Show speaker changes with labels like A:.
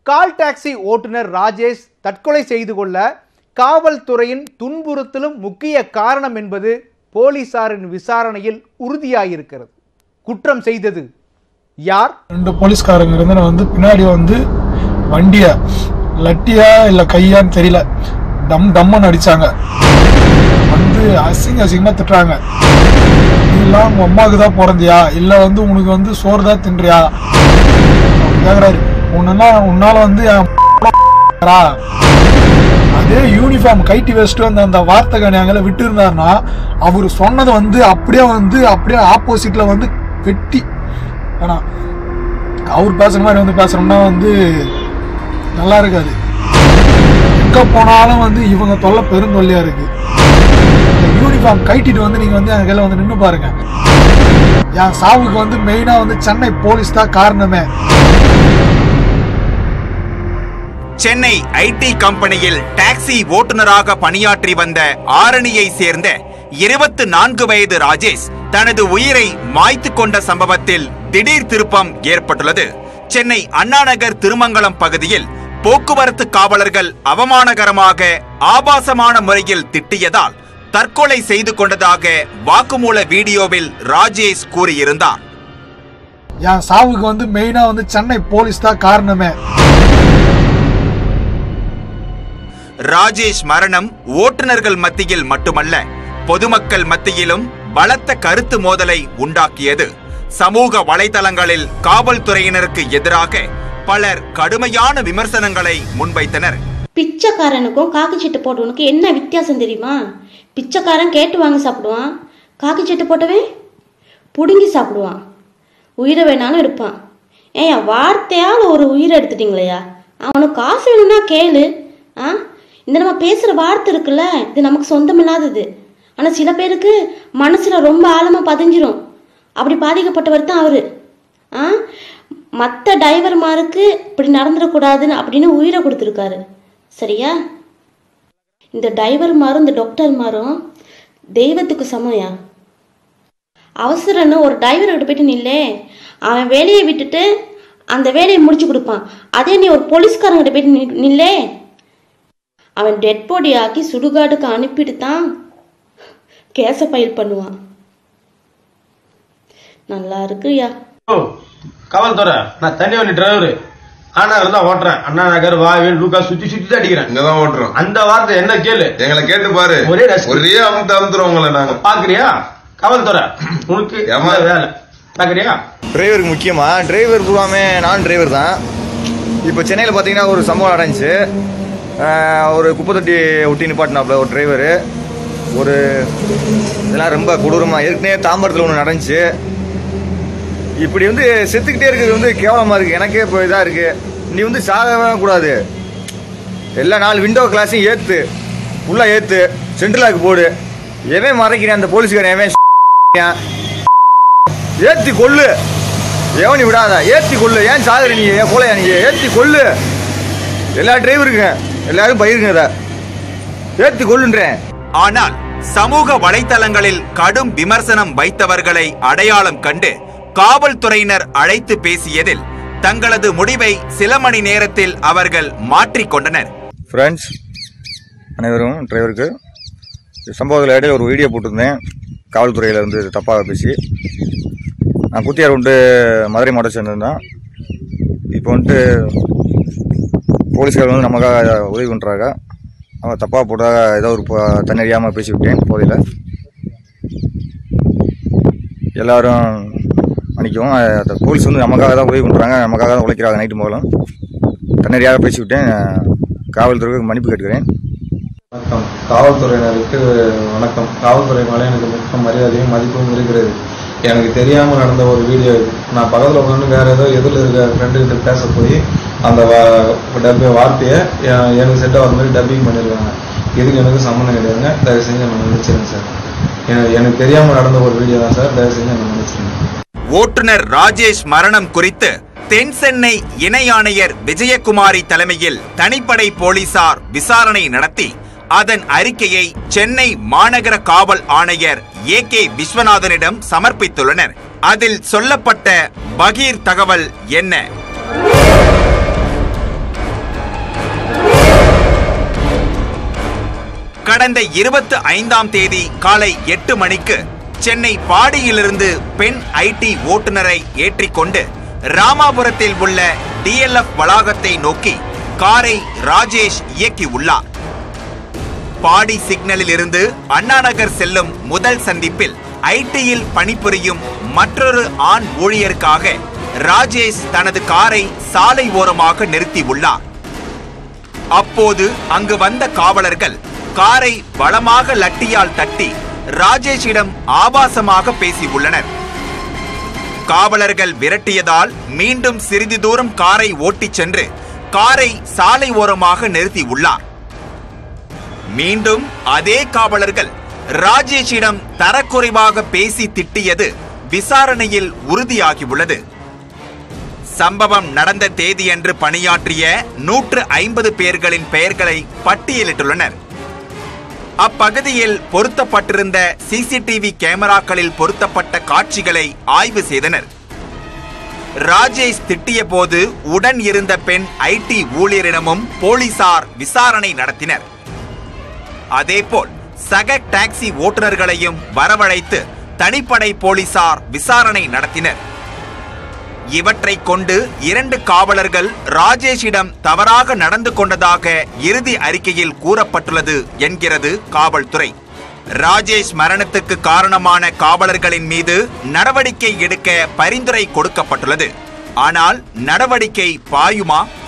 A: Call taxi ஓட்டுநர் ராஜேஷ் தற்கொலை செய்து கொள்ள காவல்துறையின் துன்புறுத்தலும் முக்கிய காரணம் என்பது போலீசாரின் விசாரணையில் உறுதியாயிருக்கிறது குற்றம் செய்தது யார்
B: ரெண்டு போலீஸ்காரங்க இருந்து நான் வந்து பின்னாடி வந்து வண்டிய லட்டியா இல்ல கையான்னு தெரியல டம் டம்முன்னு அடிச்சாங்க வந்து அசிங்க அசிங்கமா திட்டுறாங்க இதெல்லாம் உங்க அம்மாவுக்கு தான் பிறந்தியா இல்ல வந்து உனக்கு வந்து சோறு தான் தின்றியா அவர் கேக்குறாரு உன்னா உன்னால வந்து என் ரா. அதே யூனிஃபார்ம் கைட்டி வச்சுட்டு வந்து அந்த வார்த்தை கணியாங்கல விட்டு இருந்தாருன்னா அவர் சொன்னது வந்து அப்படியே வந்து அப்படியே ஆப்போசிட்ல வந்து வெட்டி ஆனா அவர் பேசுற மாதிரி வந்து பேசுறோம்னா வந்து நல்லா இருக்காது எங்க போனாலும் வந்து இவங்க தொல்லை பெருந்தொல்லையா இருக்கு இந்த யூனிஃபார்ம் கைட்டிட்டு வந்து நீங்க வந்து என் கையில வந்து நின்று பாருங்க என் சாவுக்கு வந்து மெயினா வந்து சென்னை போலீஸ் தான் காரணமே
C: சென்னை ஐடி கம்பெனியில் டாக்ஸி ஓட்டுநராக பணியாற்றி வந்த ஆரணியை சேர்ந்த இருபத்து நான்கு வயது ராஜேஷ் தனது உயிரை மாய்த்து கொண்ட சம்பவத்தில் திடீர் திருப்பம் ஏற்பட்டுள்ளது சென்னை அண்ணாநகர் திருமங்கலம் பகுதியில் போக்குவரத்து காவலர்கள் அவமானகரமாக ஆபாசமான முறையில் திட்டியதால் தற்கொலை செய்து கொண்டதாக வாக்குமூல வீடியோவில் ராஜேஷ் கூறியிருந்தார்
B: என் சாவுக்கு வந்து மெயினா வந்து சென்னை போலீஸ் தான் காரணமே
C: ராஜேஷ் மரணம் ஓட்டுநர்கள் மத்தியில் மட்டுமல்ல பொதுமக்கள் மத்தியிலும் பலத்த கருத்து மோதலை உண்டாக்கியது சமூக வலைதளங்களில் காவல்துறையினருக்கு எதிராக பலர் கடுமையான விமர்சனங்களை முன்வைத்தனர்
D: பிச்சைக்காரனுக்கும் காக்கி சட்டை போட்டவனுக்கு என்ன வித்தியாசம் தெரியுமா பிச்சைக்காரன் கேட்டு வாங்கி சாப்பிடுவான் காக்கி சட்டை போட்டவன் பிடுங்கி சாப்பிடுவான் உயிரை வேணாலும் எடுப்பான் ஏன் வார்த்தையால் ஒரு உயிரை எடுத்துட்டீங்களையா அவனுக்கு காசு வேணும்னா கேளு ஆ இந்த நம்ம பேசுகிற வார்த்தை இருக்குல்ல இது நமக்கு சொந்தமில்லாதது ஆனால் சில பேருக்கு மனசில் ரொம்ப ஆழமாக பதிஞ்சிரும் அப்படி பாதிக்கப்பட்டவர் தான் அவர் ஆ மற்ற டிரைவர்மாருக்கு இப்படி நடந்துடக்கூடாதுன்னு அப்படின்னு உயிரை கொடுத்துருக்காரு சரியா இந்த டிரைவர்மாரும் இந்த டாக்டர்மாரும் தெய்வத்துக்கு சமயா அவசரம்னு ஒரு டிரைவர்கிட்ட போயிட்டு நில்லே அவன் வேலையை விட்டுட்டு அந்த வேலையை முடிச்சு கொடுப்பான் அதே நீ ஒரு போலீஸ்காரங்கிட்ட போயிட்டு நி- நில்லே அவன் டெட் பாடி ஆக்கி சுடுகாடுக்கு அனுப்பிட்டு தான் கேஸை ஃபைல் பண்ணுவான் நல்லா இருக்குயா
E: ஓ காவல்துறை நான் தனி வண்டி டிரைவர் ஆனா தான் ஓட்டுறேன் அண்ணா நகர் வாவில் லூக்கா சுத்தி சுத்தி தான் அடிக்கிறேன்
F: இங்கதான் ஓட்டுறோம்
E: அந்த வார்த்தை என்ன கேளு
F: எங்களை கேட்டு பாரு
E: ஒரே ரசிகை.
F: ஒரே அமுத்து அமுத்துறோம் உங்களை நாங்க
E: பாக்குறியா காவல்துறை உனக்கு
F: ஏம்மா?
E: இந்த வேலை பாக்குறியா
G: டிரைவருக்கு முக்கியமா டிரைவர் பூராமே நான் டிரைவர் தான் இப்போ சென்னையில் பார்த்தீங்கன்னா ஒரு சம்பவம் நடந்துச்சு ஆஹ் ஒரு குப்பை தொட்டி ஒட்டி நிப்பாட்டினாப்புல ஒரு டிரைவரு ஒரு இதெல்லாம் ரொம்ப கொடூரமாக ஏற்கனவே தாம்பரத்தில் ஒன்று நடந்துச்சு இப்படி வந்து செத்துக்கிட்டே இருக்கிறது வந்து கேவலமாக இருக்குது எனக்கே இப்போ இதாக இருக்குது நீ வந்து சாகவே கூடாது எல்லா நாலு விண்டோ கிளாஸையும் ஏற்று ஃபுல்லாக ஏற்று சென்ட்ரலாக்கு போடு எவன் மறைக்கிறேன் அந்த போலீஸ்காரன் எவன் ஏத்தி கொல்லு எவனி விடாத ஏத்தி கொல்லு ஏன் சாகுற நீ ஏன் போலையா நீ ஏத்தி கொல்லு எல்லா டிரைவருங்க எல்லாரும் பயிருங்க இதை ஏத்தி கொல்லுன்றேன்
C: ஆனால் சமூக வலைத்தளங்களில் கடும் விமர்சனம் வைத்தவர்களை அடையாளம் கண்டு காவல்துறையினர் அழைத்து பேசியதில் தங்களது முடிவை சில மணி நேரத்தில் அவர்கள் மாற்றிக்கொண்டனர்
G: ஃப்ரெண்ட்ஸ் அனைவரும் டிரைவருக்கு சம்பவத்தில் இடையில ஒரு வீடியோ போட்டிருந்தேன் காவல்துறையில் வந்து தப்பாக பேசி நான் குத்தியார் வந்துட்டு மதுரை மாவட்டம் சேர்ந்திருந்தேன் இப்போ வந்துட்டு போலீஸ்கார் வந்து நமக்காக உதவி பண்ணுறாங்க அவன் தப்பாக போட்டதாக ஏதோ ஒரு ப- தன்னறியாமல் பேசிவிட்டேன் போதையில் எல்லாரும் மன்னிக்கவும் அஹ் அந்த போலீஸ் வந்து நமக்காக தான் உதவி பண்ணுறாங்க நமக்காக தான் உழைக்கிறாங்க நைட்டு முதலும் தன்னறியாக பேசிவிட்டேன் காவல்துறைக்கு மன்னிப்பு கேட்கிறேன்
H: வணக்கம் காவல்துறையினருக்கு வணக்கம் காவல்துறை மேலே எனக்கு மிக்க மரியாதையும் மதிப்பும் இருக்கிறது எனக்கு தெரியாமல் நடந்த ஒரு வீடியோ இது நான் பக்கத்தில் உட்காந்து வேற ஏதோ எதிரில் இருக்க ஃப்ரெண்டு கிட்ட பேச போய் அந்த வா- டப்பி வார்த்தையை எ- எனக்கு செட் ஆகிற மாதிரி டப்பிங் பண்ணியிருக்காங்க இதுக்கு எனக்கு சம்மந்தம் கிடையாதுங்க தயவு செஞ்சு என்ன மன்னிச்சிருங்க சார் எனக்கு எனக்கு தெரியாமல் நடந்த ஒரு வீடியோ தான் சார் தயவு செஞ்சு என்ன மன்னிச்சிருங்க
C: ஓட்டுநர் ராஜேஷ் மரணம் குறித்து தென் சென்னை இணை ஆணையர் விஜயகுமாரி தலைமையில் தனிப்படை போலீசார் விசாரணை நடத்தி அதன் அறிக்கையை சென்னை மாநகர காவல் ஆணையர் ஏ கே விஸ்வநாதனிடம் சமர்ப்பித்துள்ளனர் அதில் சொல்லப்பட்ட பகீர் தகவல் என்ன கடந்த இருபத்து ஐந்தாம் தேதி காலை எட்டு மணிக்கு சென்னை பாடியிலிருந்து பெண் ஐடி ஓட்டுநரை ஏற்றிக்கொண்டு ராமாபுரத்தில் உள்ள டிஎல்எஃப் வளாகத்தை நோக்கி காரை ராஜேஷ் இயக்கியுள்ளார் பாடி சிக்னலில் இருந்து அண்ணா நகர் செல்லும் முதல் சந்திப்பில் ஐடியில் பணிபுரியும் மற்றொரு ஆண் ஊழியருக்காக ராஜேஷ் தனது காரை சாலை ஓரமாக நிறுத்தியுள்ளார் அப்போது அங்கு வந்த காவலர்கள் காரை பலமாக லட்டியால் தட்டி ராஜேஷிடம் ஆபாசமாக பேசியுள்ளனர் காவலர்கள் விரட்டியதால் மீண்டும் சிறிது தூரம் காரை ஓட்டிச் சென்று காரை சாலை ஓரமாக நிறுத்தியுள்ளார் மீண்டும் அதே காவலர்கள் ராஜேஷிடம் தரக்குறைவாக பேசி திட்டியது விசாரணையில் உறுதியாகியுள்ளது சம்பவம் நடந்த தேதியன்று பணியாற்றிய நூற்று ஐம்பது பேர்களின் பெயர்களை பட்டியலிட்டுள்ளனர் அப்பகுதியில் பொருத்தப்பட்டிருந்த சிசிடிவி கேமராக்களில் பொருத்தப்பட்ட காட்சிகளை ஆய்வு செய்தனர் ராஜேஷ் திட்டிய போது உடன் இருந்த பெண் ஐடி ஊழியரிடமும் போலீசார் விசாரணை நடத்தினர் அதேபோல் சக டாக்ஸி ஓட்டுநர்களையும் வரவழைத்து தனிப்படை போலீசார் விசாரணை நடத்தினர் இவற்றைக் கொண்டு இரண்டு காவலர்கள் ராஜேஷிடம் தவறாக நடந்து கொண்டதாக இறுதி அறிக்கையில் கூறப்பட்டுள்ளது என்கிறது காவல்துறை ராஜேஷ் மரணத்துக்கு காரணமான காவலர்களின் மீது நடவடிக்கை எடுக்க பரிந்துரை கொடுக்கப்பட்டுள்ளது ஆனால் நடவடிக்கை பாயுமா